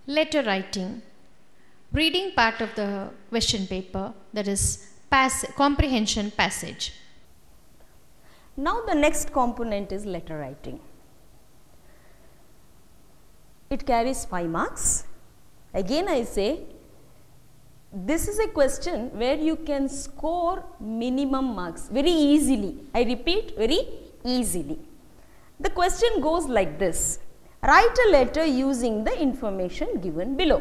Letter writing. Reading part of the question paper that is pass- comprehension passage. Now the next component is letter writing. It carries 5 marks. Again I say this is a question where you can score minimum marks very easily. I repeat very easily. The question goes like this. Write a letter using the information given below.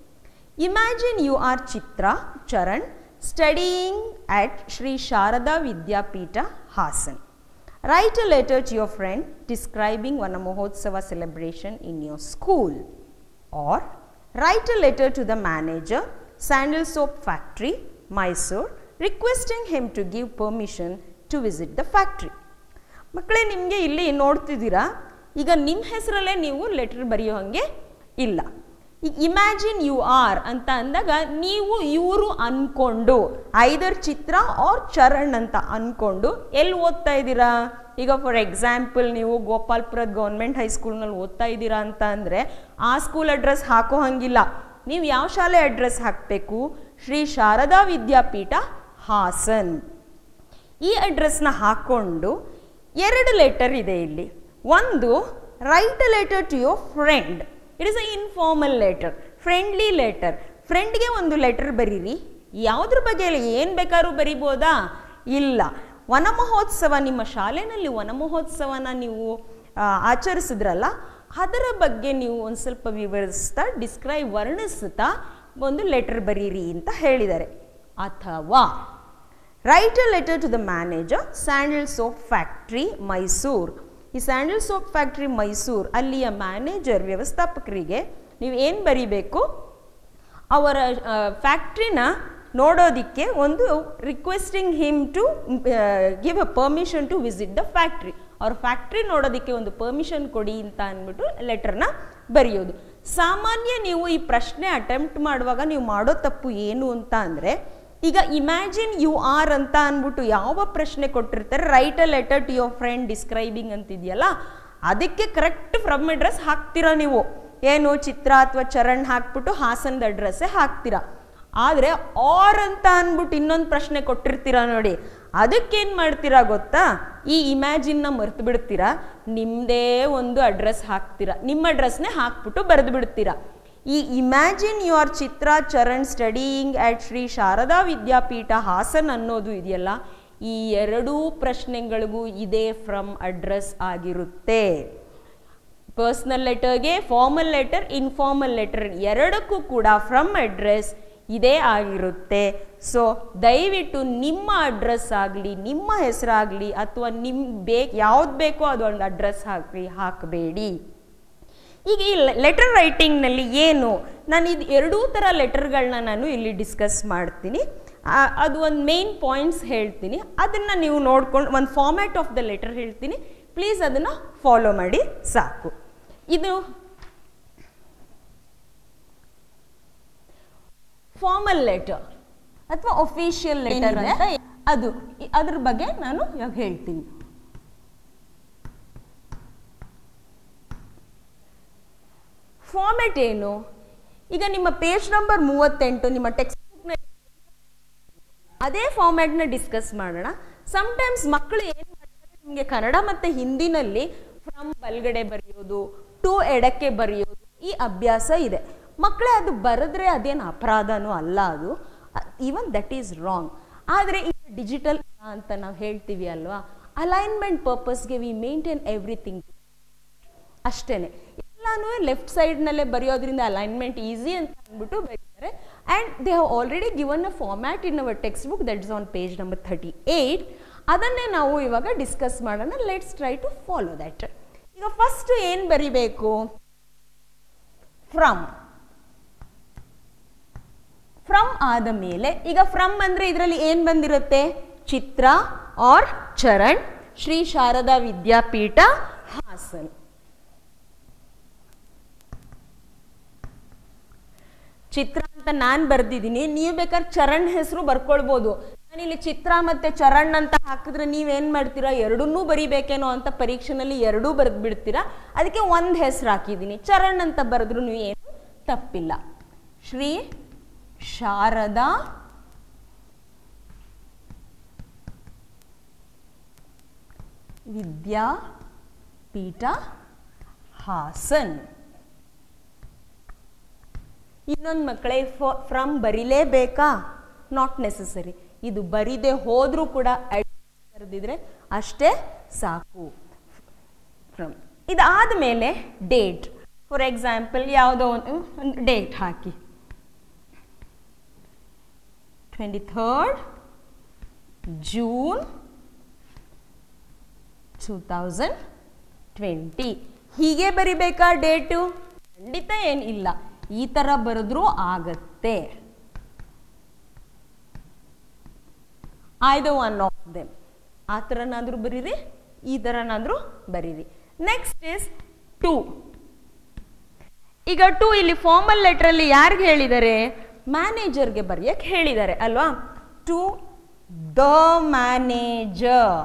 Imagine you are Chitra Charan studying at Sri Sharada Vidyapita Hasan. Write a letter to your friend describing Vanamohotsava celebration in your school. Or write a letter to the manager, Sandal Soap Factory, Mysore, requesting him to give permission to visit the factory. ಮಕ್ಕಳೇ ನಿಮಗೆ ಇಲ್ಲಿ ನೋಡ್ತಿದ್ದೀರಾ ಈಗ ನಿಮ್ಮ ಹೆಸರಲ್ಲೇ ನೀವು letter ಬರೆಯೋ ಹಾಗೆ ಇಲ್ಲ ಈಗ ಇಮ್ಯಾಜಿನ್ ಯು ಆರ್ ಅಂತ ಅಂದಾಗ ನೀವು ಇವರು ಅನ್ಕೊಂಡು ಐದರ್ ಚಿತ್ರ ಆರ್ ಚರಣ್ ಅಂತ ಅನ್ಕೊಂಡು ಎಲ್ಲಿ ಓದ್ತಾ ಇದ್ದೀರಾ ಈಗ ಫಾರ್ ಎಕ್ಸಾಂಪಲ್ ನೀವು ಗೋಪಾಲ್ಪುರದ ಗೌರ್ಮೆಂಟ್ ಹೈಸ್ಕೂಲ್ನಲ್ಲಿ ಓದ್ತಾ ಇದ್ದೀರಾ ಅಂತ ಅಂದರೆ ಆ ಸ್ಕೂಲ್ ಅಡ್ರೆಸ್ ಹಾಕೋ ಹಂಗಿಲ್ಲ ನೀವು ಯಾವ ಶಾಲೆ ಅಡ್ರೆಸ್ ಹಾಕಬೇಕು ಶ್ರೀ ಶಾರದಾ ವಿದ್ಯಾಪೀಠ ಹಾಸನ್ ಈ ಅಡ್ರೆಸ್ನ ಹಾಕ್ಕೊಂಡು ಎರಡು ಲೆಟರ್ ಇದೆ ಇಲ್ಲಿ ಒಂದು write a letter to your friend it is a informal letter friendly letter ಫ್ರೆಂಡ್ಗೆ ಒಂದು ಲೆಟರ್ ಬರೀರಿ ಯಾವುದ್ರ ಬಗ್ಗೆ ಏನು ಬೇಕಾದ್ರೂ ಬರಿಬೋದಾ ಇಲ್ಲ ವನ ಮಹೋತ್ಸವ ನಿಮ್ಮ ಶಾಲೆಯಲ್ಲಿ ವನ ಮಹೋತ್ಸವನ ನೀವು ಆ, ಆಚರಿಸಿದ್ರಲ್ಲ ಅದರ ಬಗ್ಗೆ ನೀವು ಒಂದು ಸ್ವಲ್ಪ ವಿವರಿಸ್ತಾ ಡಿಸ್ಕ್ರೈಬ್ ವರ್ಣಿಸ್ತಾ ಒಂದು ಲೆಟರ್ ಬರೀರಿ ಅಂತ ಹೇಳಿದ್ದಾರೆ ಅಥವಾ write a letter to the manager sandal soap factory Mysore ಈ ಸ್ಯಾಂಡಲ್ ಸೋಪ್ ಫ್ಯಾಕ್ಟ್ರಿ ಮೈಸೂರ್ ಅಲ್ಲಿಯ ಮ್ಯಾನೇಜರ್ ವ್ಯವಸ್ಥಾಪಕರಿಗೆ ನೀವು ಏನು ಬರೀಬೇಕು ಅವರ ಫ್ಯಾಕ್ಟ್ರಿನ ನೋಡೋದಕ್ಕೆ ಒಂದು requesting him to give a permission to visit the factory ಅವ್ರ ಫ್ಯಾಕ್ಟ್ರಿ ನೋಡೋದಕ್ಕೆ ಒಂದು ಪರ್ಮಿಷನ್ ಕೊಡಿ ಅಂತ ಅಂದ್ಬಿಟ್ಟು ಲೆಟರ್ನ ಬರೆಯೋದು ಸಾಮಾನ್ಯ ನೀವು ಈ ಪ್ರಶ್ನೆ ಅಟೆಂಪ್ಟ್ ಮಾಡುವಾಗ ನೀವು ಮಾಡೋ ತಪ್ಪು ಏನು ಅಂತ ಅಂದರೆ ಈಗ ಇಮ್ಯಾಜಿನ್ ಯು ಆರ್ ಅಂತ ಅಂದ್ಬಿಟ್ಟು ಯಾವ ಪ್ರಶ್ನೆ ಕೊಟ್ಟಿರ್ತಾರೆ write a letter to your friend describing ಅಂತಿದೆಯಲ್ಲ ಅದಕ್ಕೆ ಕರೆಕ್ಟ್ ಫ್ರಮ್ ಅಡ್ರೆಸ್ ಹಾಕ್ತೀರಾ ನೀವು ಏನು ಚಿತ್ರ ಅಥವಾ ಚರಣ್ ಹಾಕ್ಬಿಟ್ಟು ಹಾಸನದ ಅಡ್ರೆಸ್ಸೇ ಹಾಕ್ತೀರಾ ಆದರೆ ಆರ್ ಅಂತ ಅಂದ್ಬಿಟ್ಟು ಇನ್ನೊಂದು ಪ್ರಶ್ನೆ ಕೊಟ್ಟಿರ್ತೀರಾ ನೋಡಿ ಅದಕ್ಕೇನು ಮಾಡ್ತೀರಾ ಗೊತ್ತಾ ಈ ಇಮ್ಯಾಜಿನ್ನ ಮರ್ತು ಬಿಡ್ತೀರಾ ನಿಮ್ಮದೇ ಒಂದು ಅಡ್ರೆಸ್ ಹಾಕ್ತೀರಾ ನಿಮ್ಮ ಅಡ್ರೆಸ್ನೇ ಹಾಕ್ಬಿಟ್ಟು ಬರೆದು ಬಿಡ್ತೀರಾ ಈ imagine your Chitra Charan studying at Shri Sharada Vidyapeetha Hassan ಅನ್ನೋದು ಇದೆಯಲ್ಲ ಈ ಎರಡೂ ಪ್ರಶ್ನೆಗಳಿಗೂ ಇದೇ ಫ್ರಮ್ ಅಡ್ರೆಸ್ ಆಗಿರುತ್ತೆ ಪರ್ಸ್ನಲ್ ಲೆಟರ್ಗೆ ಫಾರ್ಮಲ್ ಲೆಟರ್ ಇನ್ಫಾರ್ಮಲ್ ಲೆಟರ್ ಎರಡಕ್ಕೂ ಕೂಡ ಫ್ರಮ್ ಅಡ್ರೆಸ್ ಇದೇ ಆಗಿರುತ್ತೆ ಸೊ ದಯವಿಟ್ಟು ನಿಮ್ಮ ಅಡ್ರೆಸ್ ಆಗಲಿ ನಿಮ್ಮ ಹೆಸರಾಗಲಿ ಅಥವಾ ನಿಮ್ಮ ಬೇಕು ಯಾವ್ದು ಬೇಕೋ ಅದು ಒಂದು ಅಡ್ರೆಸ್ ಹಾಕಿ ಹಾಕಬೇಡಿ ಈಗ ಈ ಲೆಟರ್ ರೈಟಿಂಗ್ನಲ್ಲಿ ಏನು ನಾನು ಇದು ಎರಡೂ ಥರ ಲೆಟರ್ಗಳನ್ನ ನಾನು ಇಲ್ಲಿ ಡಿಸ್ಕಸ್ ಮಾಡ್ತೀನಿ ಆ, ಅದು ಒಂದು ಮೇನ್ ಪಾಯಿಂಟ್ಸ್ ಹೇಳ್ತೀನಿ ಅದನ್ನು ನೀವು ನೋಡ್ಕೊಂಡು ಒಂದು ಫಾರ್ಮ್ಯಾಟ್ ಆಫ್ ದ ಲೆಟರ್ ಹೇಳ್ತೀನಿ ಪ್ಲೀಸ್ ಅದನ್ನು ಫಾಲೋ ಮಾಡಿ ಸಾಕು ಇದು ಫಾರ್ಮಲ್ ಲೆಟರ್ ಅಥವಾ ಒಫಿಷಿಯಲ್ ಲೆಟರ್ ಅಂತ ಅದು ಇ- ಅದ್ರ ಬಗ್ಗೆ ನಾನು ಇವಾಗ ಹೇಳ್ತೀನಿ ಫಾರ್ಮೆಟ್ ಏನು ಈಗ ನಿಮ್ಮ ಪೇಜ್ ನಂಬರ್ ಮೂವತ್ತೆಂಟು ನಿಮ್ಮ ಟೆಕ್ಸ್ಟ್ ಅದೇ ಫಾರ್ಮ್ಯಾಟ್ನ ಡಿಸ್ಕಸ್ ಮಾಡೋಣ ಸಮ್ಟೈಮ್ಸ್ ಮಕ್ಕಳು ಏನು ಮಾಡ್ತಾರೆ ನಿಮಗೆ ಕನ್ನಡ ಮತ್ತು ಹಿಂದಿನಲ್ಲಿ ಫ್ರಮ್ ಬಲ್ಗಡೆ ಬರೆಯೋದು ಟು ಎಡಕ್ಕೆ ಬರೆಯೋದು ಈ ಅಭ್ಯಾಸ ಇದೆ ಮಕ್ಕಳೇ ಅದು ಬರೆದ್ರೆ ಅದೇನು ಅಪರಾಧನೂ ಅಲ್ಲ ಅದು ಈವನ್ ದಟ್ ಈಸ್ ರಾಂಗ್ ಆದರೆ ಈಗ ಡಿಜಿಟಲ್ ಅಂತ ನಾವು ಹೇಳ್ತೀವಿ ಅಲ್ವಾ ಅಲೈನ್ಮೆಂಟ್ ಪರ್ಪಸ್ಗೆ ವಿ ಮೇಂಟೈನ್ ಎವ್ರಿಥಿಂಗ್ ಅಷ್ಟೇನೆ ಎಲ್ಲಾನು ಲೆಫ್ಟ್ ಸೈಡ್ನಲ್ಲೇ ಬರೆಯೋದ್ರಿಂದ ಅಲೈನ್ಮೆಂಟ್ ಈಸಿ ಅಂತ ಅಂದ್ಬಿಟ್ಟು ಬರೀತಾರೆ and they have already given a format in our textbook that is on page number thirty eight ಅದನ್ನೇ ನಾವು ಇವಾಗ ಡಿಸ್ಕಸ್ ಮಾಡೋಣ let's try to follow that ಈಗ ಫಸ್ಟ್ ಏನು ಬರಿಬೇಕು ಫ್ರಮ್ ಫ್ರಮ್ ಆದ ಮೇಲೆ ಈಗ ಫ್ರಮ್ ಅಂದ್ರೆ ಇದರಲ್ಲಿ ಏನು ಬಂದಿರುತ್ತೆ ಚಿತ್ರ ಆರ್ ಚರಣ್ ಶ್ರೀ ಶಾರದಾ ವಿದ್ಯಾಪೀಠ ಹಾಸನ್ ಚಿತ್ರ ಅಂತ ನಾನು ಬರ್ದಿದ್ದೀನಿ ನೀವು ಬೇಕಾದ್ರೆ ಚರಣ್ ಹೆಸರು ಬರ್ಕೊಳ್ಬೋದು ನಾನಿಲ್ಲಿ ಚಿತ್ರ ಮತ್ತೆ ಚರಣ್ ಅಂತ ಹಾಕಿದ್ರೆ ನೀವೇನು ಮಾಡ್ತೀರಾ ಎರಡನ್ನೂ ಬರಿಬೇಕೇನೋ ಅಂತ ಪರೀಕ್ಷೆನಲ್ಲಿ ಎರಡೂ ಬರೆದು ಬಿಡ್ತೀರಾ ಅದಕ್ಕೆ ಒಂದು ಹೆಸರು ಹಾಕಿದ್ದೀನಿ ಚರಣ್ ಅಂತ ಬರೆದ್ರು ಏನು ತಪ್ಪಿಲ್ಲ ಶ್ರೀ ಶಾರದಾ ವಿದ್ಯಾಪೀಠ ಹಾಸನ್ ಇನ್ನೊಂದು ಮಕ್ಕಳೇ ಫ್ರಮ್ ಬರಿಲೇಬೇಕಾ ನಾಟ್ ನೆಸಸರಿ ಇದು ಬರಿದೆ ಹೋದ್ರೂ ಕೂಡ ಬರೆದಿದ್ರೆ ಅಷ್ಟೇ ಸಾಕು ಫ್ರಮ್ ಇದಾದ ಮೇಲೆ ಡೇಟ್ ಫಾರ್ ಎಕ್ಸಾಂಪಲ್ ಯಾವುದೋ ಒಂದು ಒಂದು ಡೇಟ್ ಹಾಕಿ twenty third June two thousand twenty ಹೀಗೆ ಬರಿಬೇಕಾ ಡೇಟು ಖಂಡಿತ ಏನಿಲ್ಲ ಈ ಥರ ಬರೆದ್ರೂ ಆಗತ್ತೆ ಐದು ಒನ್ ಆಫ್ ದೆಮ್ ಆ ಥರನಾದರೂ ಬರೀರಿ ಈ ಥರನಾದರೂ ಬರೀರಿ ನೆಕ್ಸ್ಟ್ ಇಸ್ ಟು ಈಗ ಟು ಇಲ್ಲಿ ಫಾರ್ಮಲ್ ಲೆಟ್ರಲ್ಲಿ ಯಾರಿಗೆ ಹೇಳಿದ್ದಾರೆ ಮ್ಯಾನೇಜರ್ಗೆ ಬರೆಯಕ್ಕೆ ಹೇಳಿದ್ದಾರೆ ಅಲ್ವಾ ಟು ದ ಮ್ಯಾನೇಜರ್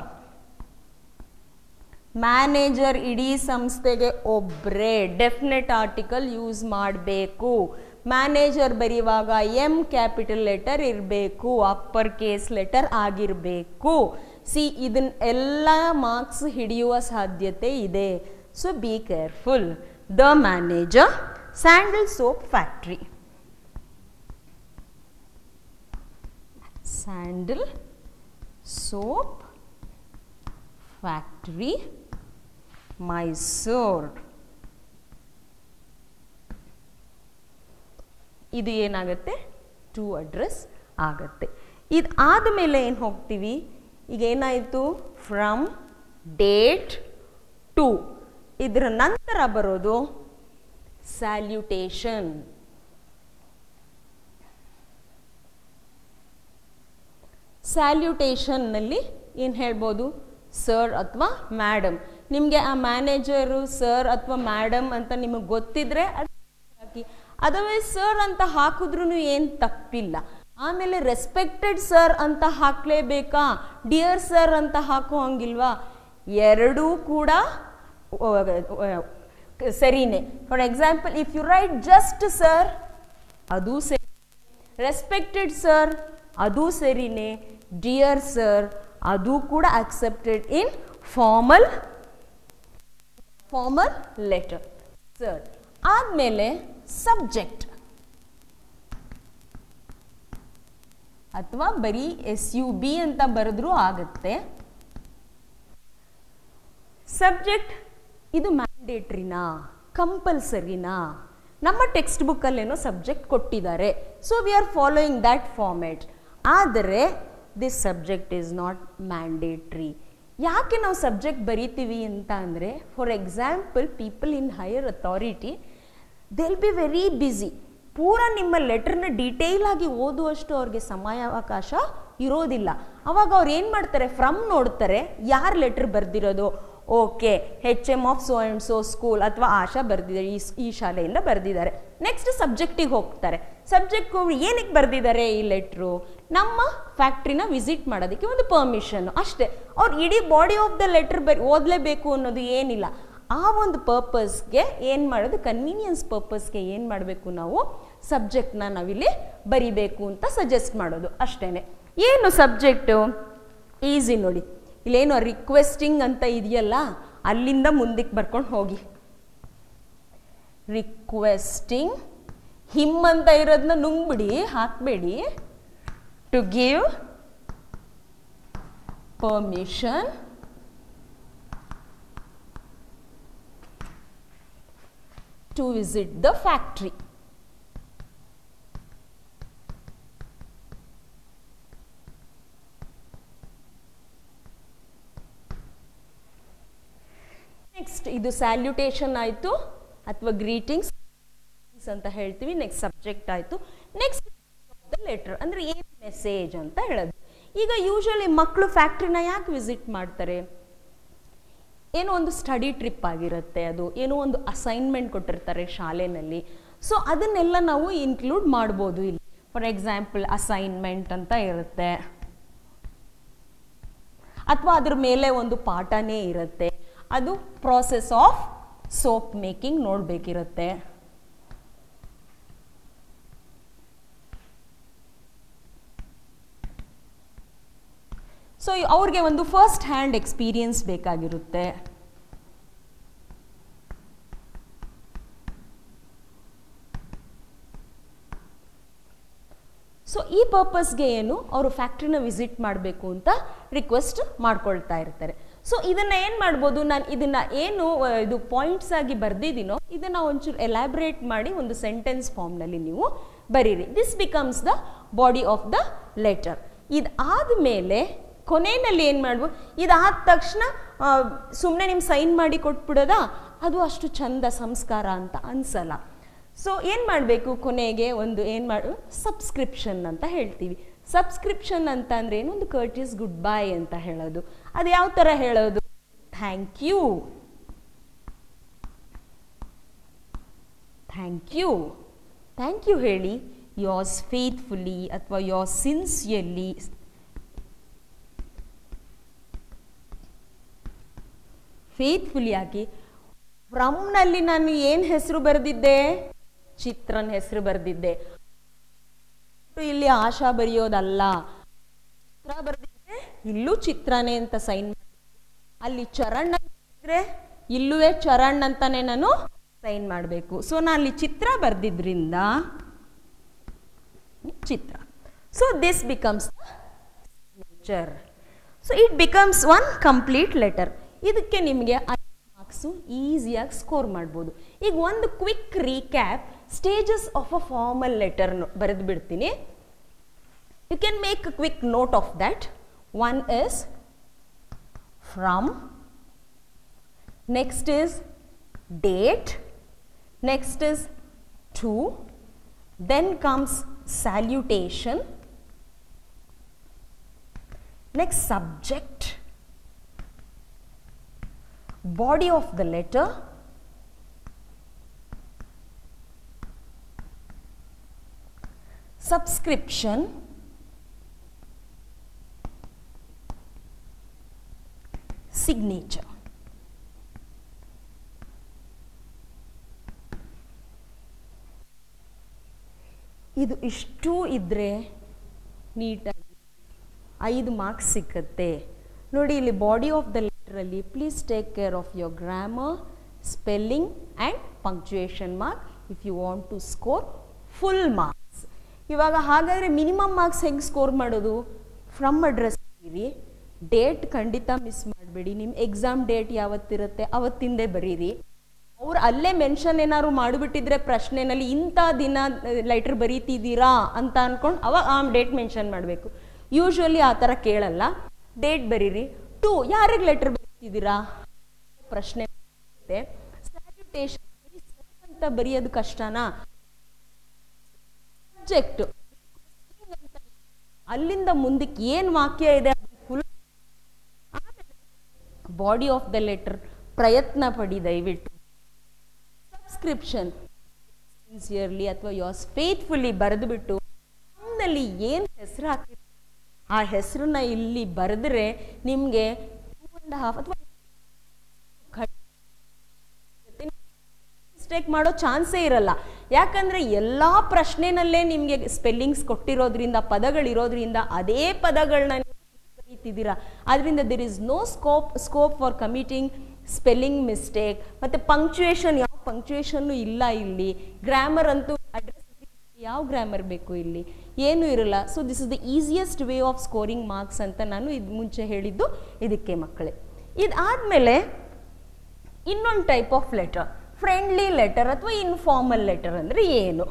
ಮ್ಯಾನೇಜರ್ ಇಡೀ ಸಂಸ್ಥೆಗೆ ಒಬ್ಬರೇ ಡೆಫಿನೆಟ್ ಆರ್ಟಿಕಲ್ ಯೂಸ್ ಮಾಡಬೇಕು ಮ್ಯಾನೇಜರ್ ಬರೆಯುವಾಗ ಎಮ್ ಕ್ಯಾಪಿಟಲ್ ಲೆಟರ್ ಇರಬೇಕು ಅಪ್ಪರ್ ಕೇಸ್ ಲೆಟರ್ ಆಗಿರಬೇಕು ಸಿ ಇದನ್ನ ಎಲ್ಲ ಮಾರ್ಕ್ಸ್ ಹಿಡಿಯುವ ಸಾಧ್ಯತೆ ಇದೆ so be careful the manager sandal soap factory sandal soap factory Mysore ಇದು ಏನಾಗುತ್ತೆ ಟು ಅಡ್ರೆಸ್ ಆಗತ್ತೆ ಇದು ಆದಮೇಲೆ ಏನು ಹೋಗ್ತೀವಿ ಈಗ ಏನಾಯಿತು ಫ್ರಮ್ ಡೇಟ್ ಟು ಇದರ ನಂತರ ಬರೋದು ಸ್ಯಾಲ್ಯುಟೇಷನ್ ಸ್ಯಾಲ್ಯುಟೇಷನ್ನಲ್ಲಿ ಏನು ಹೇಳ್ಬೋದು ಸರ್ ಅಥವಾ ಮ್ಯಾಡಮ್ ನಿಮಗೆ ಆ ಮ್ಯಾನೇಜರು ಸರ್ ಅಥವಾ ಮ್ಯಾಡಮ್ ಅಂತ ನಿಮಗೆ ಗೊತ್ತಿದ್ರೆ ಅದು ಹಾಕಿ ಅದರ್ವೈಸ್ ಸರ್ ಅಂತ ಹಾಕಿದ್ರೂ ಏನು ತಪ್ಪಿಲ್ಲ ಆಮೇಲೆ ರೆಸ್ಪೆಕ್ಟೆಡ್ ಸರ್ ಅಂತ ಹಾಕಲೇಬೇಕಾ ಡಿಯರ್ ಸರ್ ಅಂತ ಹಾಕೋ ಹಂಗಿಲ್ವಾ ಎರಡೂ ಕೂಡ ಸರಿನೇ for example if you write just sir ಅದು ಸರಿ ರೆಸ್ಪೆಕ್ಟೆಡ್ ಸರ್ ಅದು ಸರಿನೇ ಡಿಯರ್ ಸರ್ ಅದು ಕೂಡ accepted in formal formal letter sir ಆದಮೇಲೆ ಸಬ್ಜೆಕ್ಟ್ ಅಥವಾ ಬರೀ ಎಸ್ ಯು ಬಿ ಅಂತ ಬರೆದ್ರೂ ಆಗುತ್ತೆ ಸಬ್ಜೆಕ್ಟ್ ಇದು ಮ್ಯಾಂಡೇಟ್ರಿನಾ ಕಂಪಲ್ಸರಿನಾ ನಮ್ಮ ಟೆಕ್ಸ್ಟ್ ಬುಕ್ಕಲ್ಲೇನೋ ಸಬ್ಜೆಕ್ಟ್ ಕೊಟ್ಟಿದ್ದಾರೆ so we are following that format ಆದರೆ this subject is not mandatory ಯಾಕೆ ನಾವು ಸಬ್ಜೆಕ್ಟ್ ಬರಿತೀವಿ ಅಂತ ಅಂದರೆ for example people in higher authority they'll be very busy ಪೂರ ನಿಮ್ಮ ಲೆಟರ್ನ ಡೀಟೇಲ್ ಆಗಿ ಓದುವಷ್ಟು ಅವ್ರಿಗೆ ಸಮಯಾವಕಾಶ ಇರೋದಿಲ್ಲ ಅವಾಗ ಅವ್ರು ಏನು ಮಾಡ್ತಾರೆ ಫ್ರಮ್ ನೋಡ್ತಾರೆ ಯಾರು ಲೆಟರ್ ಬರೆದಿರೋದು okay H M of so and so school ಅಥವಾ ಆಶಾ ಬರೆದಿದ್ದಾರೆ ಈ ಈ ಶಾಲೆಯಿಂದ ಬರೆದಿದ್ದಾರೆ ನೆಕ್ಸ್ಟ್ ಸಬ್ಜೆಕ್ಟಿಗೆ ಹೋಗ್ತಾರೆ ಸಬ್ಜೆಕ್ಟ್ ಏನಕ್ಕೆ ಬರೆದಿದ್ದಾರೆ ಈ ಲೆಟ್ರು ನಮ್ಮ ಫ್ಯಾಕ್ಟ್ರಿನ ವಿಸಿಟ್ ಮಾಡೋದಕ್ಕೆ ಒಂದು ಪರ್ಮಿಷನ್ ಅಷ್ಟೇ ಅವ್ರು ಇಡೀ ಬಾಡಿ ಆಫ್ ದ ಲೆಟರ್ ಬರಿ ಓದಲೇಬೇಕು ಅನ್ನೋದು ಏನಿಲ್ಲ ಆ ಒಂದು ಪರ್ಪಸ್ಗೆ ಏನು ಮಾಡೋದು ಕನ್ವೀನಿಯನ್ಸ್ ಪರ್ಪಸ್ಗೆ ಏನು ಮಾಡಬೇಕು ನಾವು ಸಬ್ಜೆಕ್ಟ್ನ ನಾವಿಲ್ಲಿ ಬರಿಬೇಕು ಅಂತ ಸಜೆಸ್ಟ್ ಮಾಡೋದು ಅಷ್ಟೇ ಏನು ಸಬ್ಜೆಕ್ಟು ಈಸಿ ನೋಡಿ ಇಲ್ಲೇನು ರಿಕ್ವೆಸ್ಟಿಂಗ್ ಅಂತ ಇದೆಯಲ್ಲ ಅಲ್ಲಿಂದ ಮುಂದಕ್ಕೆ ಬರ್ಕೊಂಡು ಹೋಗಿ ರಿಕ್ವೆಸ್ಟಿಂಗ್ ಹಿಮ್ ಅಂತ ಇರೋದನ್ನ ನುಂಗ್ಬಿಡಿ ಹಾಕಬೇಡಿ to give permission to visit the factory. Next ಇದು ಸ್ಯಾಲ್ಯುಟೇಷನ್ ಆಯಿತು ಅಥವಾ ಗ್ರೀಟಿಂಗ್ಸ್ ಅಂತ ಹೇಳ್ತೀವಿ ನೆಕ್ಸ್ಟ್ ಸಬ್ಜೆಕ್ಟ್ ಆಯಿತು ನೆಕ್ಸ್ಟ್ ದ ಲೆಟರ್ ಅಂದರೆ ಏನು ಮೆಸೇಜ್ ಅಂತ ಹೇಳೋದು ಈಗ ಯೂಶಲಿ ಮಕ್ಕಳು ಫ್ಯಾಕ್ಟ್ರಿನ ಯಾಕೆ ವಿಸಿಟ್ ಮಾಡ್ತಾರೆ ಏನೋ ಒಂದು ಸ್ಟಡಿ ಟ್ರಿಪ್ ಆಗಿರುತ್ತೆ ಅದು ಏನೋ ಒಂದು ಅಸೈನ್ಮೆಂಟ್ ಕೊಟ್ಟಿರ್ತಾರೆ ಶಾಲೆನಲ್ಲಿ ಸೊ ಅದನ್ನೆಲ್ಲ ನಾವು ಇನ್ಕ್ಲೂಡ್ ಮಾಡ್ಬೋದು ಇಲ್ಲಿ ಫಾರ್ ಎಕ್ಸಾಂಪಲ್ ಅಸೈನ್ಮೆಂಟ್ ಅಂತ ಇರುತ್ತೆ ಅಥವಾ ಅದ್ರ ಮೇಲೆ ಒಂದು ಪಾಠನೇ ಇರುತ್ತೆ ಅದು ಪ್ರಾಸೆಸ್ ಆಫ್ ಸೋಪ್ ಮೇಕಿಂಗ್ ನೋಡಬೇಕಿರುತ್ತೆ ಸೊ ಅವ್ರಿಗೆ ಒಂದು ಫಸ್ಟ್ ಹ್ಯಾಂಡ್ ಎಕ್ಸ್ಪೀರಿಯನ್ಸ್ ಬೇಕಾಗಿರುತ್ತೆ ಸೊ ಈ ಪರ್ಪಸ್ಗೆ ಏನು ಅವರು ಫ್ಯಾಕ್ಟ್ರಿನ ವಿಸಿಟ್ ಮಾಡಬೇಕು ಅಂತ ರಿಕ್ವೆಸ್ಟ್ ಮಾಡ್ಕೊಳ್ತಾ ಇರ್ತಾರೆ ಸೊ ಇದನ್ನ ಏನು ಮಾಡ್ಬೋದು ನಾನು ಇದನ್ನ ಏನು ಆ, ಇದು ಪಾಯಿಂಟ್ಸ್ ಆಗಿ ಬರ್ದಿದ್ದೀನೋ ಇದನ್ನ ಒಂಚೂರು ಎಲಾಬ್ರೇಟ್ ಮಾಡಿ ಒಂದು ಸೆಂಟೆನ್ಸ್ ಫಾರ್ಮ್ನಲ್ಲಿ ನೀವು ಬರೀರಿ this becomes the body of the letter ಇದಾದ್ಮೇಲೆ ಕೊನೆಯಲ್ಲಿ ಏನು ಮಾಡ್ಬೋದು ಇದಾದ ತಕ್ಷಣ ಸುಮ್ಮನೆ ನಿಮ್ಮ ಸೈನ್ ಮಾಡಿ ಕೊಟ್ಬಿಡೋದಾ ಅದು ಅಷ್ಟು ಚಂದ ಸಂಸ್ಕಾರ ಅಂತ ಅನ್ಸಲ್ಲ ಸೊ ಏನು ಮಾಡಬೇಕು ಕೊನೆಗೆ ಒಂದು ಏನು ಮಾಡು ಸಬ್ಸ್ಕ್ರಿಪ್ಷನ್ ಅಂತ ಹೇಳ್ತೀವಿ ಸಬ್ಸ್ಕ್ರಿಪ್ಷನ್ ಅಂತ ಅಂದ್ರೆ ಏನು ಒಂದು ಕರ್ಟಿಸ್ ಗುಡ್ ಬೈ ಅಂತ ಹೇಳೋದು ಅದು ಯಾವ ಥರ ಹೇಳೋದು thank you thank you thank you ಹೇಳಿ ಯೋರ್ಸ್ ಫೇತ್ಫುಲಿ ಅಥವಾ ಯೋರ್ ಸಿನ್ಸಿಯರ್ಲಿ ಫೇತ್ಫುಲಿ ಆಗಿ ಫ್ರಮ್ನಲ್ಲಿ ನಾನು ಏನು ಹೆಸರು ಬರೆದಿದ್ದೆ ಚಿತ್ರನ್ ಹೆಸರು ಬರೆದಿದ್ದೆ ಇಲ್ಲಿ ಆಶಾ ಬರೆಯೋದಲ್ಲ ಚಿತ್ರ ಬರೆದಿದ್ರೆ ಇಲ್ಲೂ ಚಿತ್ರನೇ ಅಂತ ಸೈನ್ ಅಲ್ಲಿ ಚರಣ್ ಇದ್ರೆ ಇಲ್ಲುವೇ ಚರಣ್ ಅಂತಾನೆ ನಾನು ಸೈನ್ ಮಾಡಬೇಕು ಸೊ ನಾನು ಅಲ್ಲಿ ಚಿತ್ರ ಬರೆದಿದ್ರಿಂದ Chitra so this becomes nature so it becomes one complete letter ಇದಕ್ಕೆ ನಿಮಗೆ ಮಾರ್ಕ್ಸು ಈಸಿಯಾಗಿ ಸ್ಕೋರ್ ಮಾಡ್ಬೋದು ಈಗ ಒಂದು quick recap stages of a formal letter ಬರೆದು ಬಿಡ್ತೀನಿ you can make a quick note of that one is from next is date next is to then comes salutation next subject body of the letter subscription signature ಇದು ಇಷ್ಟು ಇದ್ರೆ ನೀಟಾಗಿ ಐದು marks ಸಿಕ್ಕತ್ತೆ ನೋಡಿ ಇಲ್ಲಿ ಬಾಡಿ ಆಫ್ ದ ಲೆಟರಲ್ಲಿ please take care of your grammar spelling and punctuation mark if you want to score full marks ಇವಾಗ ಹಾಗಾದರೆ ಮಿನಿಮಮ್ ಮಾರ್ಕ್ಸ್ ಹೆಂಗೆ ಸ್ಕೋರ್ ಮಾಡೋದು ಫ್ರಮ್ ಅಡ್ರೆಸ್ ಬರೀರಿ ಡೇಟ್ ಖಂಡಿತ ಮಿಸ್ ಮಾಡಬೇಡಿ ನಿಮ್ಮ ಎಕ್ಸಾಮ್ ಡೇಟ್ ಯಾವತ್ತಿರುತ್ತೆ ಅವತ್ತಿಂದೇ ಬರೀರಿ ಅವ್ರು ಅಲ್ಲೇ ಮೆನ್ಷನ್ ಏನಾದ್ರು ಮಾಡಿಬಿಟ್ಟಿದ್ರೆ ಪ್ರಶ್ನೆನಲ್ಲಿ ಇಂಥ ದಿನ ಲೆಟರ್ ಬರೀತಿದ್ದೀರಾ ಅಂತ ಅನ್ಕೊಂಡು ಅವಾಗ ಆ ಡೇಟ್ ಮೆನ್ಷನ್ ಮಾಡಬೇಕು ಯೂಶ್ವಲಿ ಆ ಥರ ಕೇಳಲ್ಲ ಡೇಟ್ ಬರೀರಿ ಟು ಯಾರಿಗೆ ಲೆಟರ್ ಬರೀತಿದ್ದೀರಾ ಪ್ರಶ್ನೆ ಸ್ಯಾಲ್ಯುಟೇಷನ್ ಅಂತ ಬರೆಯೋದು ಕಷ್ಟನಾ ಸಬ್ಜೆಕ್ಟ್ ಅಲ್ಲಿಂದ ಮುಂದಕ್ಕೆ ಏನು ವಾಕ್ಯ ಇದೆ full body of the letter ಪ್ರಯತ್ನ ಪಡಿ ದಯವಿಟ್ಟು ಸಬ್ಸ್ಕ್ರಿಪ್ಷನ್ ಸಿನ್ಸಿಯರ್ಲಿ ಅಥವಾ ಯೋಸ್ ಫೇತ್ಫುಲ್ಲಿ ಬರೆದುಬಿಟ್ಟು ನಮ್ಮಲ್ಲಿ ಏನು ಹೆಸರು ಹಾಕಿ ಆ ಹೆಸರನ್ನ ಇಲ್ಲಿ ಬರೆದ್ರೆ ನಿಮಗೆ ಟೂ ಆ್ಯಂಡ್ ಹಾಫ್ ಅಥವಾ ಮಿಸ್ಟೇಕ್ ಮಾಡೋ ಚಾನ್ಸೇ ಇರಲ್ಲ ಯಾಕಂದ್ರೆ ಎಲ್ಲ ಪ್ರಶ್ನೆನಲ್ಲೇ ನಿಮಗೆ ಸ್ಪೆಲ್ಲಿಂಗ್ಸ್ ಕೊಟ್ಟಿರೋದ್ರಿಂದ ಪದಗಳಿರೋದ್ರಿಂದ ಅದೇ ಪದಗಳನ್ನ ಬರೀತಿದ್ದೀರಾ ಆದ್ರಿಂದ there is no scope scope for committing spelling mistake ಮತ್ತೆ ಪಂಕ್ಚುಯೇಷನ್ ಯಾವ ಪಂಕ್ಚುಯೇಷನ್ನು ಇಲ್ಲ ಇಲ್ಲಿ ಗ್ರಾಮರ್ ಅಂತೂ ಅಡ್ರೆಸ್ ಯಾವ ಗ್ರಾಮರ್ ಬೇಕು ಇಲ್ಲಿ ಏನು ಇರಲ್ಲ so this is the easiest way of scoring marks ಅಂತ ನಾನು ಇದು ಮುಂಚೆ ಹೇಳಿದ್ದು ಇದಕ್ಕೆ ಮಕ್ಕಳೇ ಇದಾದಮೇಲೆ ಇನ್ನೊಂದು type of letter friendly letter ಅಥವಾ ಇನ್ಫಾರ್ಮಲ್ ಲೆಟರ್ ಅಂದರೆ ಏನು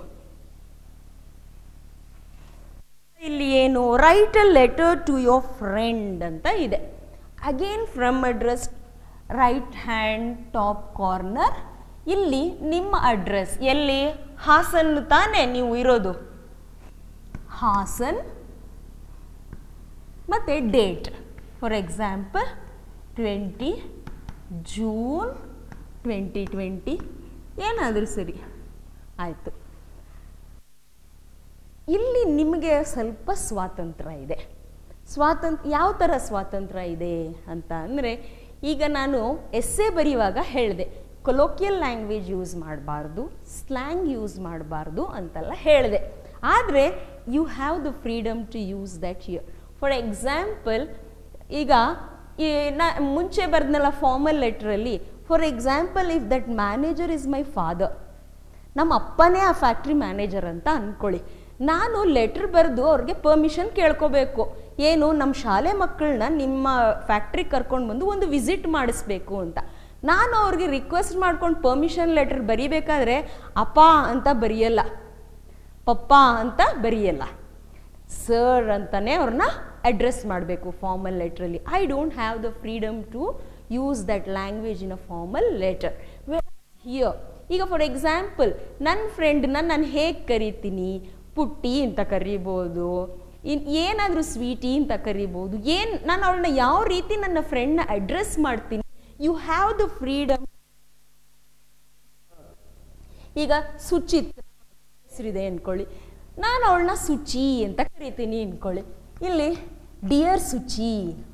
ಇಲ್ಲಿ ಏನು write a letter to your friend ಅಂತ ಇದೆ again from address right hand top corner ಇಲ್ಲಿ ನಿಮ್ಮ ಅಡ್ರೆಸ್ ಎಲ್ಲಿ ಹಾಸನ್ ತಾನೇ ನೀವು ಇರೋದು ಹಾಸನ್ ಮತ್ತು date for example twenty June twenty twenty ಏನಾದರೂ ಸರಿ ಆಯಿತು ಇಲ್ಲಿ ನಿಮಗೆ ಸ್ವಲ್ಪ ಸ್ವಾತಂತ್ರ್ಯ ಇದೆ ಸ್ವಾತಂತ್ರ್ಯ ಯಾವ ಥರ ಸ್ವಾತಂತ್ರ್ಯ ಇದೆ ಅಂತ ಅಂದರೆ ಈಗ ನಾನು ಎಸ್ಸೆ ಬರೆಯುವಾಗ ಹೇಳಿದೆ ಕೊಲೋಕಿಯಲ್ ಲ್ಯಾಂಗ್ವೇಜ್ ಯೂಸ್ ಮಾಡಬಾರ್ದು ಸ್ಲ್ಯಾಂಗ್ ಯೂಸ್ ಮಾಡಬಾರ್ದು ಅಂತೆಲ್ಲ ಹೇಳಿದೆ ಆದರೆ you have the freedom to use that you for example ಈಗ ಈ ನಾ ಮುಂಚೆ ಬರ್ದ್ನಲ್ಲ ಫಾರ್ಮಲ್ ಲೆಟ್ರಲ್ಲಿ for example if that manager is my father ನಮ್ಮ ಅಪ್ಪನೇ ಆ ಫ್ಯಾಕ್ಟ್ರಿ ಮ್ಯಾನೇಜರ್ ಅಂತ ಅಂದ್ಕೊಳ್ಳಿ ನಾನು ಲೆಟ್ರ್ ಬರೆದು ಅವ್ರಿಗೆ ಪರ್ಮಿಷನ್ ಕೇಳ್ಕೋಬೇಕು ಏನು ನಮ್ಮ ಶಾಲೆ ಮಕ್ಕಳನ್ನ ನಿಮ್ಮ ಫ್ಯಾಕ್ಟ್ರಿಗೆ ಕರ್ಕೊಂಡು ಬಂದು ಒಂದು ವಿಸಿಟ್ ಮಾಡಿಸ್ಬೇಕು ಅಂತ ನಾನು ಅವ್ರಿಗೆ ರಿಕ್ವೆಸ್ಟ್ ಮಾಡ್ಕೊಂಡು ಪರ್ಮಿಷನ್ ಲೆಟರ್ ಬರಿಬೇಕಾದ್ರೆ ಅಪ್ಪ ಅಂತ ಬರೆಯಲ್ಲ ಪಪ್ಪ ಅಂತ ಬರೆಯಲ್ಲ ಸರ್ ಅಂತಾನೆ ಅವ್ರನ್ನ ಅಡ್ರೆಸ್ ಮಾಡಬೇಕು ಫಾರ್ಮಲ್ ಲೆಟ್ರಲ್ಲಿ I don't have the freedom to use that language in a formal letter here ಈಗ ಫಾರ್ ಎಕ್ಸಾಂಪಲ್ ನನ್ನ ಫ್ರೆಂಡ್ನ ನಾನು ಹೇಗೆ ಕರಿತೀನಿ ಪುಟ್ಟಿ ಅಂತ ಕರಿಬೋದು ಇನ್ ಏನಾದರೂ ಸ್ವೀಟಿ ಅಂತ ಕರಿಬೋದು ಏನು ನಾನು ಅವಳನ್ನ ಯಾವ ರೀತಿ ನನ್ನ ಫ್ರೆಂಡ್ನ ಅಡ್ರೆಸ್ ಮಾಡ್ತೀನಿ ಯು ಹ್ಯಾವ್ ದ ಫ್ರೀಡಮ್ ಈಗ ಸುಚಿತ್ರ ಹೆಸರಿದೆ ಅನ್ಕೊಳ್ಳಿ ನಾನು ಅವಳನ್ನ ಸುಚಿ ಅಂತ ಕರಿತೀನಿ ಅನ್ಕೊಳ್ಳಿ ಇಲ್ಲಿ ಡಿಯರ್ ಸುಚಿ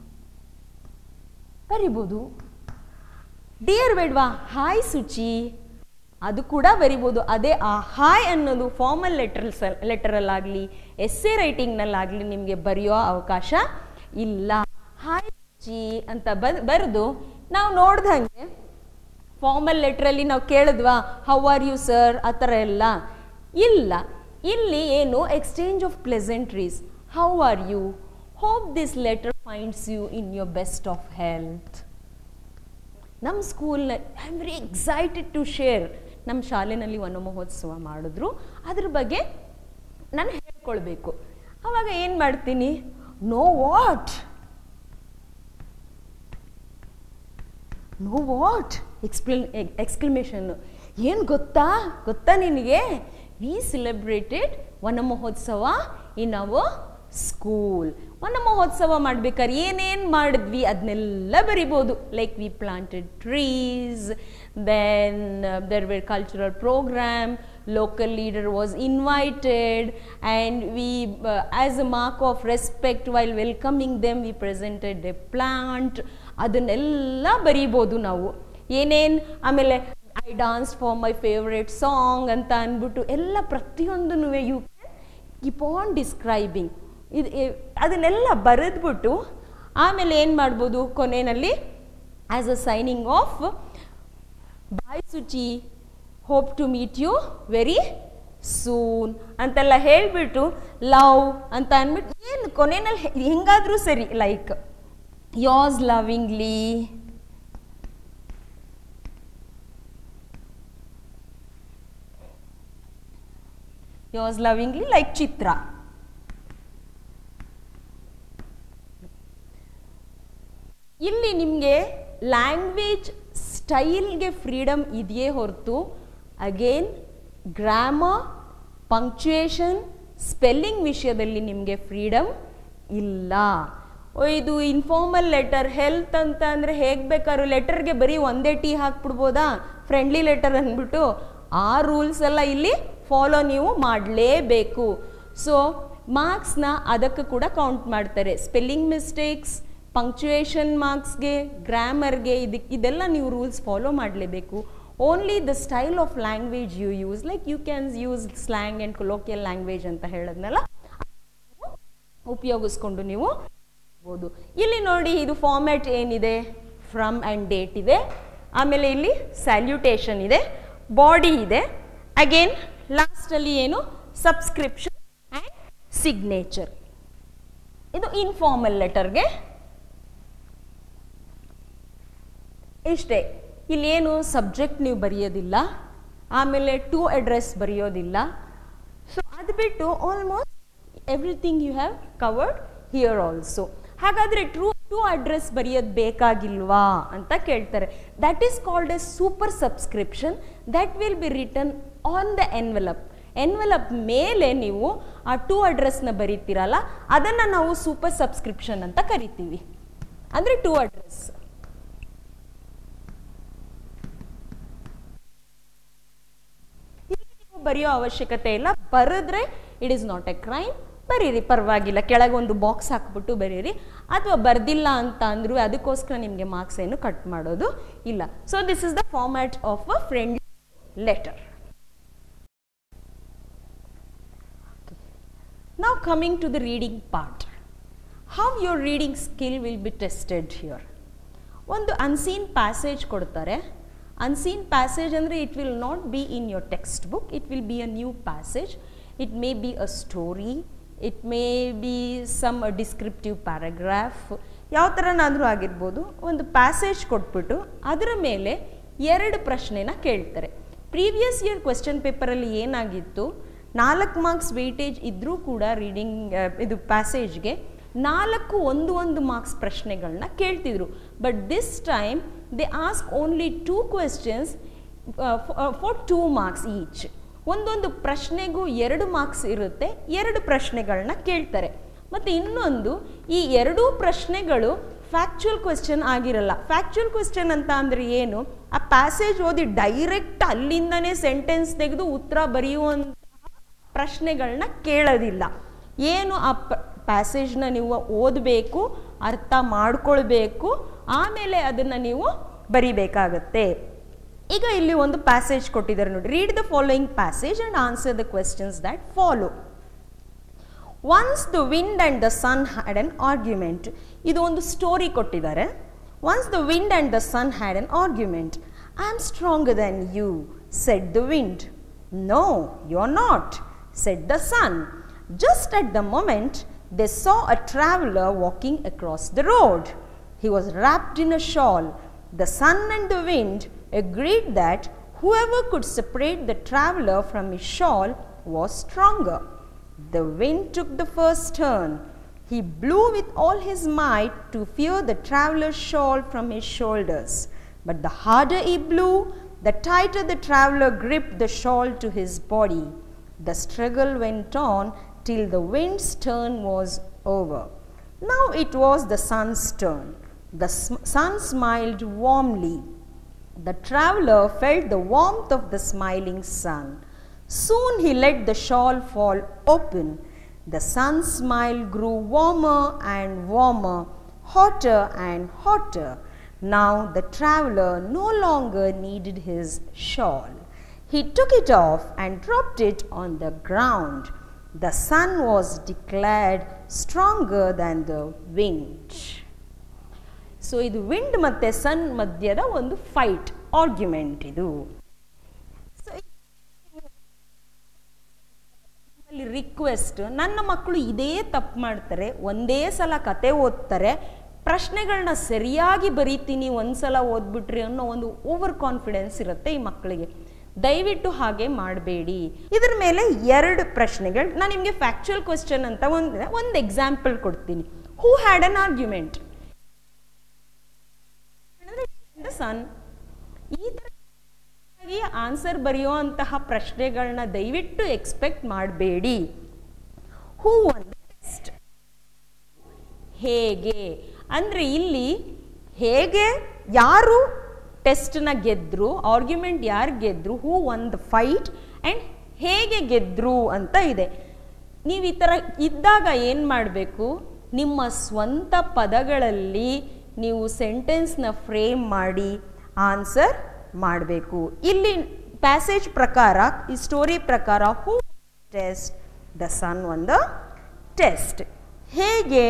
ಬರಿಬೋದು ಡಿಯರ್ ಬೇಡ್ವಾ ಹಾಯ್ ಸುಚಿ ಅದು ಕೂಡ ಬರಿಬೋದು ಅದೇ ಆ ಹಾಯ್ ಅನ್ನೋದು ಫಾರ್ಮಲ್ ಲೆಟರ್ಸ್ ಲೆಟರಲ್ಲಾಗಲಿ ಎಸ್ಸೆ ರೈಟಿಂಗ್ನಲ್ಲಾಗಲಿ ನಿಮಗೆ ಬರೆಯೋ ಅವಕಾಶ ಇಲ್ಲ ಹಾಯ್ ಸುಚಿ ಅಂತ ಬರ್ ಬರೆದು ನಾವು ನೋಡ್ದಂಗೆ ಫಾರ್ಮಲ್ ಲೆಟ್ರಲ್ಲಿ ನಾವು ಕೇಳಿದ್ವಾ ಹೌ ಆರ್ ಯು ಸರ್ ಆ ಥರ ಎಲ್ಲ ಇಲ್ಲ ಇಲ್ಲಿ ಏನು exchange of pleasantries how are you hope this letter finds you in your best of health ನಮ್ಮ ಸ್ಕೂಲ್ನ I am very excited to share ನಮ್ಮ ಶಾಲೆನಲ್ಲಿ ವನ ಮಹೋತ್ಸವ ಮಾಡಿದ್ರು ಅದ್ರ ಬಗ್ಗೆ ನಾನು ಹೇಳ್ಕೊಳ್ಬೇಕು ಆವಾಗ ಏನು ಮಾಡ್ತೀನಿ know what know what explain exclamation ಏನು ಗೊತ್ತಾ ಗೊತ್ತಾ ನಿನಗೆ ವಿ ಸೆಲೆಬ್ರೇಟೆಡ್ ವನ ಮಹೋತ್ಸವ ಇನ್ ಅವರ್ ಸ್ಕೂಲ್ ವನ ಮಹೋತ್ಸವ ಮಾಡ್ಬೇಕಾದ್ರೆ ಏನೇನು ಮಾಡಿದ್ವಿ ಅದನ್ನೆಲ್ಲ ಬರಿಬೋದು like we planted trees then there were cultural program local leader was invited and we uh, as a mark of respect while welcoming them we presented a plant ಅದನ್ನೆಲ್ಲ ಬರೀಬೋದು ನಾವು ಏನೇನು ಆಮೇಲೆ I dance for my favourite song ಅಂತ ಅಂದ್ಬಿಟ್ಟು ಎಲ್ಲ ಪ್ರತಿಯೊಂದೂ you keep on describing ಇದು ಅದನ್ನೆಲ್ಲ ಬರೆದ್ಬಿಟ್ಟು ಆಮೇಲೆ ಏನು ಮಾಡ್ಬೋದು ಕೊನೆಯಲ್ಲಿ as a signing off bye Suchi hope to meet you very soon ಅಂತೆಲ್ಲ ಹೇಳಿಬಿಟ್ಟು ಲವ್ ಅಂತ ಅಂದ್ಬಿಟ್ಟು ಏನು ಕೊನೆಯಲ್ಲಿ ಹೆಂಗಾದರೂ ಸರಿ like yours lovingly yours lovingly like Chitra ಇಲ್ಲಿ ನಿಮಗೆ ಲ್ಯಾಂಗ್ವೇಜ್ ಸ್ಟೈಲ್ಗೆ ಫ್ರೀಡಮ್ ಇದೆಯೇ ಹೊರತು ಅಗೇನ್ ಗ್ರಾಮರ್ ಪಂಕ್ಚುಯೇಷನ್ ಸ್ಪೆಲ್ಲಿಂಗ್ ವಿಷಯದಲ್ಲಿ ನಿಮಗೆ ಫ್ರೀಡಮ್ ಇಲ್ಲ ಓ, ಇದು ಇನ್ಫಾರ್ಮಲ್ ಲೆಟರ್ ಹೆಲ್ತ್ ಅಂತ ಅಂದರೆ ಹೇಗೆ ಬೇಕಾದ್ರೂ ಲೆಟರ್ಗೆ ಬರೀ ಒಂದೇ ಟೀ ಹಾಕ್ಬಿಡ್ಬೋದಾ ಫ್ರೆಂಡ್ಲಿ ಲೆಟರ್ ಅಂದ್ಬಿಟ್ಟು ಆ ರೂಲ್ಸ್ ಎಲ್ಲ ಇಲ್ಲಿ ಫಾಲೋ ನೀವು ಮಾಡಲೇಬೇಕು ಸೊ ಮಾರ್ಕ್ಸ್ನ ಅದಕ್ಕೆ ಕೂಡ ಕೌಂಟ್ ಮಾಡ್ತಾರೆ ಸ್ಪೆಲ್ಲಿಂಗ್ ಮಿಸ್ಟೇಕ್ಸ್ ಪಂಕ್ಚುಯೇಷನ್ ಮಾರ್ಕ್ಸ್ಗೆ ಗ್ರಾಮರ್ಗೆ ಇದಕ್ಕೆ ಇದೆಲ್ಲ ನೀವು ರೂಲ್ಸ್ ಫಾಲೋ ಮಾಡಲೇಬೇಕು only the style of language you use like you can use slang and colloquial language ಅಂತ ಹೇಳದ್ನಲ್ಲ ಉಪಯೋಗಿಸ್ಕೊಂಡು ನೀವು ಬೋದು ಇಲ್ಲಿ ನೋಡಿ ಇದು ಫಾರ್ಮ್ಯಾಟ್ ಏನಿದೆ ಫ್ರಮ್ ಆ್ಯಂಡ್ ಡೇಟ್ ಇದೆ ಆಮೇಲೆ ಇಲ್ಲಿ ಸ್ಯಾಲ್ಯೂಟೇಷನ್ ಇದೆ ಬಾಡಿ ಇದೆ ಅಗೇನ್ ಲಾಸ್ಟಲ್ಲಿ ಏನು ಸಬ್ಸ್ಕ್ರಿಪ್ಷನ್ ಆ್ಯಂಡ್ ಸಿಗ್ನೇಚರ್ ಇದು ಇನ್ಫಾರ್ಮಲ್ ಲೆಟರ್ಗೆ ಇಷ್ಟೇ ಇಲ್ಲೇನು ಸಬ್ಜೆಕ್ಟ್ ನೀವು ಬರೆಯೋದಿಲ್ಲ ಆಮೇಲೆ ಟು ಅಡ್ರೆಸ್ ಬರೆಯೋದಿಲ್ಲ ಸೊ ಅದು ಬಿಟ್ಟು almost everything you have covered here also ಹಾಗಾದರೆ ಟ್ರೂ ಟು ಅಡ್ರೆಸ್ ಬರೆಯೋದು ಬೇಕಾಗಿಲ್ವಾ ಅಂತ ಕೇಳ್ತಾರೆ that is called a super subscription that will be written on the envelope envelope ಮೇಲೆ ನೀವು ಆ ಟು ಅಡ್ರೆಸ್ನ ಬರೀತೀರಲ್ಲ ಅದನ್ನು ನಾವು ಸೂಪರ್ ಸಬ್ಸ್ಕ್ರಿಪ್ಷನ್ ಅಂತ ಕರಿತೀವಿ ಅಂದರೆ ಟು ಅಡ್ರೆಸ್ ಇಲ್ಲಿ ನೀವು ಬರೆಯೋ ಅವಶ್ಯಕತೆ ಇಲ್ಲ ಬರೆದ್ರೆ it is not a crime ಬರೀರಿ ಪರವಾಗಿಲ್ಲ ಕೆಳಗೆ ಒಂದು ಬಾಕ್ಸ್ ಹಾಕ್ಬಿಟ್ಟು ಬರೀರಿ ಅಥವಾ ಬರ್ದಿಲ್ಲ ಅಂತ ಅಂದ್ರೂ ಅದಕ್ಕೋಸ್ಕರ ನಿಮಗೆ ಮಾರ್ಕ್ಸ್ ಏನು ಕಟ್ ಮಾಡೋದು ಇಲ್ಲ so this is the format of a friendly letter Now coming to the reading part. How your reading skill will be tested here ಒಂದು ಅನ್ಸೀನ್ ಪ್ಯಾಸೇಜ್ ಕೊಡ್ತಾರೆ ಅನ್ಸೀನ್ ಪ್ಯಾಸೇಜ್ ಅಂದರೆ it will not be in your text book it will be a new passage it may be a story it may be some descriptive paragraph ಯಾವ ಥರನಾದರೂ ಆಗಿರ್ಬೋದು ಒಂದು passage ಕೊಟ್ಬಿಟ್ಟು ಅದರ ಮೇಲೆ ಎರಡು ಪ್ರಶ್ನೆನ ಕೇಳ್ತಾರೆ ಪ್ರೀವಿಯಸ್ ಇಯರ್ ಕ್ವೆಶ್ಚನ್ ಪೇಪರಲ್ಲಿ ಏನಾಗಿತ್ತು ನಾಲ್ಕು ಮಾರ್ಕ್ಸ್ ವೇಟೇಜ್ ಇದ್ದರೂ ಕೂಡ ರೀಡಿಂಗ್ ಇದು ಪ್ಯಾಸೇಜ್ಗೆ ನಾಲ್ಕು ಒಂದು ಒಂದು ಮಾರ್ಕ್ಸ್ ಪ್ರಶ್ನೆಗಳನ್ನ ಕೇಳ್ತಿದ್ರು but this time they ask only two questions for two marks each ಒಂದೊಂದು ಪ್ರಶ್ನೆಗೂ ಎರಡು ಮಾರ್ಕ್ಸ್ ಇರುತ್ತೆ ಎರಡು ಪ್ರಶ್ನೆಗಳನ್ನ ಕೇಳ್ತಾರೆ ಮತ್ತು ಇನ್ನೊಂದು ಈ ಎರಡೂ ಪ್ರಶ್ನೆಗಳು ಫ್ಯಾಕ್ಚುಯಲ್ ಕ್ವೆಶ್ಚನ್ ಆಗಿರಲ್ಲ ಫ್ಯಾಕ್ಚುಯಲ್ ಕ್ವೆಶ್ಚನ್ ಅಂತ ಅಂದರೆ ಏನು ಆ ಪ್ಯಾಸೇಜ್ ಓದಿ ಡೈರೆಕ್ಟ್ ಅಲ್ಲಿಂದನೇ ಸೆಂಟೆನ್ಸ್ ತೆಗೆದು ಉತ್ತರ ಬರೆಯುವಂತಹ ಪ್ರಶ್ನೆಗಳನ್ನ ಕೇಳೋದಿಲ್ಲ ಏನು ಆ ಪ್ಯಾಸೇಜ್ನ ನೀವು ಓದಬೇಕು ಅರ್ಥ ಮಾಡ್ಕೊಳ್ಬೇಕು ಆಮೇಲೆ ಅದನ್ನು ನೀವು ಬರಿಬೇಕಾಗತ್ತೆ ಈಗ ಇಲ್ಲಿ ಒಂದು ಪ್ಯಾಸೇಜ್ ಕೊಟ್ಟಿದ್ದಾರೆ ನೋಡಿ read the following passage and answer the questions that follow once the wind and the sun had an argument ಇದು ಒಂದು ಸ್ಟೋರಿ ಕೊಟ್ಟಿದ್ದಾರೆ once the wind and the sun had an argument I am stronger than you said the wind no you are not said the sun just at the moment they saw a traveler walking across the road. He was wrapped in a shawl. The sun and the wind agreed that whoever could separate the traveler from his shawl was stronger. The wind took the first turn. He blew with all his might to fear the traveler's shawl from his shoulders. But the harder he blew, the tighter the traveler gripped the shawl to his body. The struggle went on till the wind's turn was over. Now it was the sun's turn. The sm- sun smiled warmly. The traveler felt the warmth of the smiling sun. Soon he let the shawl fall open. The sun's smile grew warmer and warmer, hotter and hotter. Now the traveler no longer needed his shawl. He took it off and dropped it on the ground. The sun was declared stronger than the wind. So ಇದು wind ಮತ್ತು sun ಮಧ್ಯದ ಒಂದು fight argument ಇದು so ಅಲ್ಲಿ request ನನ್ನ ಮಕ್ಕಳು ಇದೇ ತಪ್ಪು ಮಾಡ್ತಾರೆ ಒಂದೇ ಸಲ ಕತೆ ಓದ್ತಾರೆ ಪ್ರಶ್ನೆಗಳನ್ನ ಸರಿಯಾಗಿ ಬರೀತೀನಿ ಒಂದ್ಸಲ ಓದ್ಬಿಟ್ರಿ ಅನ್ನೋ ಒಂದು ಓವರ್ ಕಾನ್ಫಿಡೆನ್ಸ್ ಇರುತ್ತೆ ಈ ಮಕ್ಕಳಿಗೆ ದಯವಿಟ್ಟು ಹಾಗೆ ಮಾಡಬೇಡಿ ಇದ್ರ ಮೇಲೆ ಎರಡು ಪ್ರಶ್ನೆಗಳು ನಾನು ನಿಮಗೆ ಫ್ಯಾಕ್ಚುಯಲ್ ಕ್ವಶನ್ ಅಂತ ಒಂದು ಒಂದು ಎಕ್ಸಾಂಪಲ್ ಕೊಡ್ತೀನಿ ಹೂ ಹ್ಯಾಡ್ ಅನ್ ಆರ್ಗ್ಯುಮೆಂಟ್ ಸನ್ ಈ ಥರ ಆನ್ಸರ್ ಬರೆಯುವಂತಹ ಪ್ರಶ್ನೆಗಳನ್ನ ದಯವಿಟ್ಟು ಎಕ್ಸ್ಪೆಕ್ಟ್ ಮಾಡಬೇಡಿ ಹೂ ಒಂದು ಟೆಸ್ಟ್ ಹೇಗೆ ಅಂದರೆ ಇಲ್ಲಿ ಹೇಗೆ ಯಾರು ಟೆಸ್ಟ್ನ ಗೆದ್ರು ಆರ್ಗ್ಯುಮೆಂಟ್ ಯಾರು ಗೆದ್ರು ಹೂ ಒಂದು ಫೈಟ್ ಆ್ಯಂಡ್ ಹೇಗೆ ಗೆದ್ರು ಅಂತ ಇದೆ ನೀವು ಈ ಥರ ಇದ್ದಾಗ ಏನು ಮಾಡಬೇಕು ನಿಮ್ಮ ಸ್ವಂತ ಪದಗಳಲ್ಲಿ ನೀವು ಸೆಂಟೆನ್ಸ್ನ ಫ್ರೇಮ್ ಮಾಡಿ ಆನ್ಸರ್ ಮಾಡಬೇಕು ಇಲ್ಲಿ ಪ್ಯಾಸೇಜ್ ಪ್ರಕಾರ ಈ ಸ್ಟೋರಿ ಪ್ರಕಾರ ಹೂ ಟೆಸ್ಟ್ ದ ಸನ್ ಒಂದು ಟೆಸ್ಟ್ ಹೇಗೆ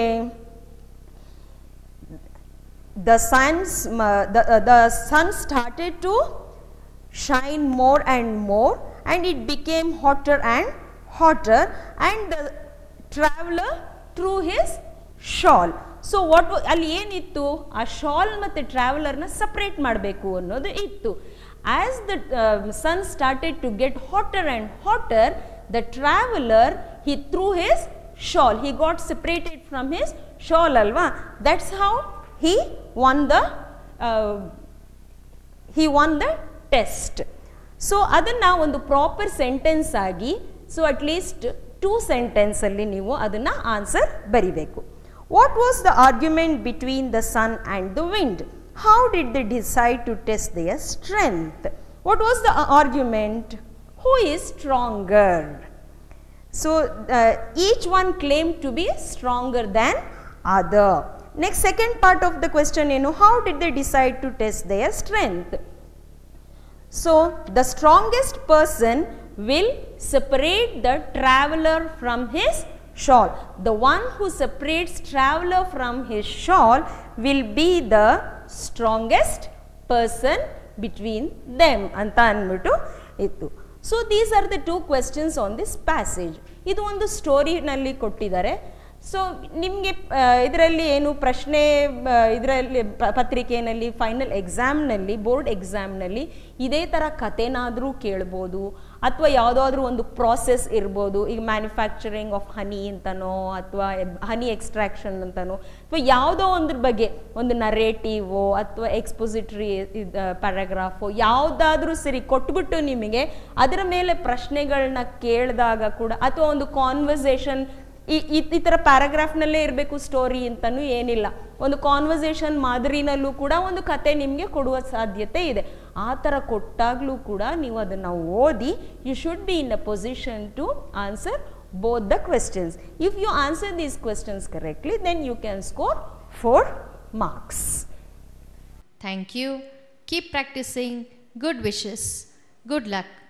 the sun's uh, the, uh, the sun started to shine more and more and it became hotter and hotter and the traveler threw his shawl so what ಅಲ್ಲಿ ಏನಿತ್ತು ಆ shawl ಮತ್ತು ಟ್ರಾವೆಲರ್ನ separate ಮಾಡಬೇಕು ಅನ್ನೋದು ಇತ್ತು as the sun started to get hotter and hotter the traveler he threw his shawl he got separated from his shawl ಅಲ್ವಾ that's how he won the uh, he won the test so ಅದನ್ನು ಒಂದು proper sentence ಆಗಿ so at least two ಸೆಂಟೆನ್ಸಲ್ಲಿ ನೀವು ಅದನ್ನು answer ಬರಿಬೇಕು what was the argument between the sun and the wind how did the decide to test their strength what was the argument who is stronger so each one claim to be stronger than other Next, second part of the question, you know, how did they decide to test their strength? So, the strongest person will separate the traveler from his shawl. The one who separates traveler from his shawl will be the strongest person between them ಅಂತ ಅಂದ್ಬಿಟ್ಟು ಇತ್ತು so these are the two questions on this passage ಇದು ಒಂದು ಸ್ಟೋರಿನಲ್ಲಿ ಕೊಟ್ಟಿದ್ದಾರೆ so ನಿಮಗೆ ಇದರಲ್ಲಿ ಏನು ಪ್ರಶ್ನೆ ಇದರಲ್ಲಿ ಪತ್ರಿಕೆಯಲ್ಲಿ ಫೈನಲ್ ಎಕ್ಸಾಮ್ನಲ್ಲಿ ಬೋರ್ಡ್ ಎಕ್ಸಾಮ್ನಲ್ಲಿ ಇದೇ ಥರ ಕಥೆನಾದರೂ ಕೇಳ್ಬೋದು ಅಥವಾ ಯಾವುದಾದ್ರೂ ಒಂದು ಪ್ರಾಸೆಸ್ ಇರ್ಬೋದು ಈಗ ಮ್ಯಾನುಫ್ಯಾಕ್ಚರಿಂಗ್ ಆಫ್ ಹನಿ ಅಂತನೋ ಅಥವಾ ಹನಿ ಎಕ್ಸ್ಟ್ರಾಕ್ಷನ್ ಅಂತನೋ ಅಥವಾ ಯಾವುದೋ ಒಂದ್ರ ಬಗ್ಗೆ ಒಂದು ನರೇಟಿವೋ ಅಥವಾ ಎಕ್ಸ್ಪೊಸಿಟ್ರಿ ಪ್ಯಾರಾಗ್ರಾಫು ಯಾವುದಾದ್ರೂ ಸರಿ ಕೊಟ್ಬಿಟ್ಟು ನಿಮಗೆ ಅದರ ಮೇಲೆ ಪ್ರಶ್ನೆಗಳನ್ನ ಕೇಳಿದಾಗ ಕೂಡ ಅಥವಾ ಒಂದು ಕಾನ್ವರ್ಸೇಷನ್ ಈ ಈ- ಈ ಥರ ಪ್ಯಾರಾಗ್ರಾಫ್ನಲ್ಲೇ ಇರಬೇಕು ಸ್ಟೋರಿ ಅಂತಲೂ ಏನಿಲ್ಲ ಒಂದು ಕಾನ್ವರ್ಸೇಷನ್ ಮಾದರಿನಲ್ಲೂ ಕೂಡ ಒಂದು ಕತೆ ನಿಮಗೆ ಕೊಡುವ ಸಾಧ್ಯತೆ ಇದೆ ಆ ಥರ ಕೊಟ್ಟಾಗಲೂ ಕೂಡ ನೀವು ಅದನ್ನು ಓದಿ you should be in a position to answer both the questions if you answer these questions correctly then you can score four marks Thank you. Keep practicing. Good wishes. Good luck.